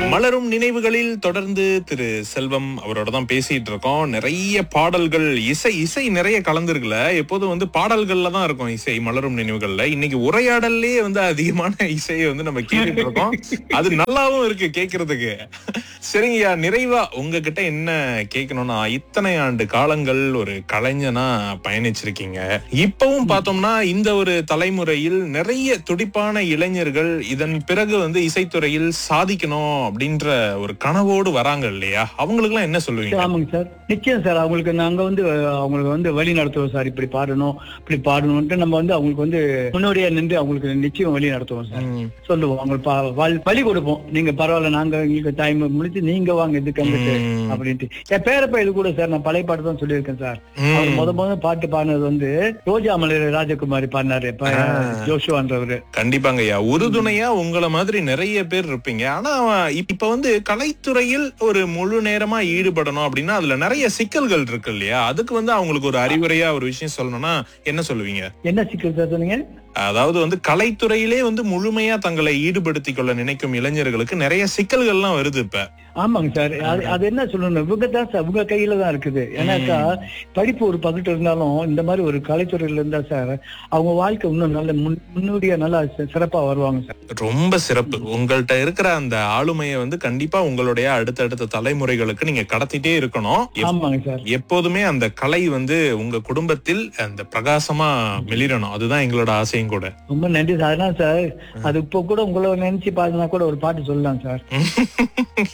மலரும் நினைவுகளில் தொடர்ந்து திரு செல்வம் அவரோட தான் பேசிட்டு இருக்கோம் நிறைய பாடல்கள் இசை இசை நிறைய கலந்துருக்குல எப்போதும் வந்து பாடல்கள்ல தான் இருக்கும் இசை மலரும் நினைவுகள்ல இன்னைக்கு உரையாடல்லே வந்து அதிகமான இசையை வந்து நம்ம கேட்டுட்டு இருக்கோம் அது நல்லாவும் இருக்கு கேக்குறதுக்கு சரிங்கய்யா நிறைவா உங்ககிட்ட என்ன கேட்கணும்னா இத்தனை ஆண்டு காலங்கள் ஒரு கலைஞனா பயணிச்சிருக்கீங்க இப்பவும் பார்த்தோம்னா இந்த ஒரு தலைமுறையில் நிறைய துடிப்பான இளைஞர்கள் இதன் பிறகு வந்து இசைத்துறையில் சாதிக்கணும் அப்படின்ற ஒரு கனவோடு வராங்க இல்லையா அவங்களுக்கு எல்லாம் என்ன சொல்லுவீங்க ஆமாங்க சார் நிச்சயம் சார் அவங்களுக்கு நாங்க வந்து அஹ், அவங்களுக்கு வந்து வழி நடத்துவோம் சார் இப்படி பாடணும் இப்படி பாடணும்ட்டு நம்ம வந்து அவங்களுக்கு வந்து முன்னோடியா நின்று அவங்களுக்கு நிச்சயம் வழி நடத்துவோம் சார் ம், சொல்லுவோம் அவங்களுக்கு பா- வழி- வழி கொடுப்போம் நீங்க பரவாயில்ல நாங்க எங்களுக்கு டைம் முடிச்சு நீங்க வாங்க இதுக்கு வந்துட்டு ம், அப்படின்ட்டு என் பேரப்ப இது கூட சார் நான் பழைய பாட்டு தான் சொல்லியிருக்கேன் சார் அவர் ம். முத முத பாட்டு பாடினது வந்து ரோஜா மலர் ராஜகுமாரி பாடினாரு இப்ப ஜோஷுவான்றவரு கண்டிப்பாங்க ஐயா உறுதுணையா உங்களை மாதிரி நிறைய பேர் இருப்பீங்க ஆனா இப்ப வந்து கலைத்துறையில் ஒரு முழு நேரமா ஈடுபடணும் அப்படின்னா அதுல நிறைய சிக்கல்கள் இருக்கு இல்லையா அதுக்கு வந்து அவங்களுக்கு ஒரு அறிவுரையா ஒரு விஷயம் சொல்லணும்னா என்ன சொல்லுவீங்க என்ன சிக்கல் சார் சொன்னீங்க அதாவது வந்து கலைத்துறையிலே வந்து முழுமையா தங்களை ஈடுபடுத்திக் கொள்ள நினைக்கும் இளைஞர்களுக்கு நிறைய சிக்கல்கள்லாம் வருது இப்ப ஆமாங்க சார் அது அது என்ன சொல்லணும் இவங்க தான் சார் உங்க கையில தான் இருக்குது ஏன்னாக்கா படிப்பு ஒரு பக்கத்து இருந்தாலும் இந்த மாதிரி ஒரு கலைத்துறையில இருந்தா சார் அவங்க வாழ்க்கை இன்னும் நல்ல முன்- முன்னோடியா நல்லா சி- சிறப்பா வருவாங்க சார் ரொம்ப சிறப்பு உங்கள்ட்ட இருக்கிற அந்த ஆளுமையை வந்து கண்டிப்பா உங்களுடைய அடுத்தடுத்த தலைமுறைகளுக்கு நீங்க கடத்திட்டே இருக்கணும் எப்- ஆமாங்க சார் எப்போதுமே அந்த கலை வந்து உங்க குடும்பத்தில் அந்த பிரகாசமா மிளிரணும் அதுதான் எங்களோட ஆசையும் கூட ரொம்ப நன்றி சார் அதான் சார் அது இப்போ கூட உங்களை நினைச்சு பாடினா கூட ஒரு பாட்டு சொல்லலாம் சார்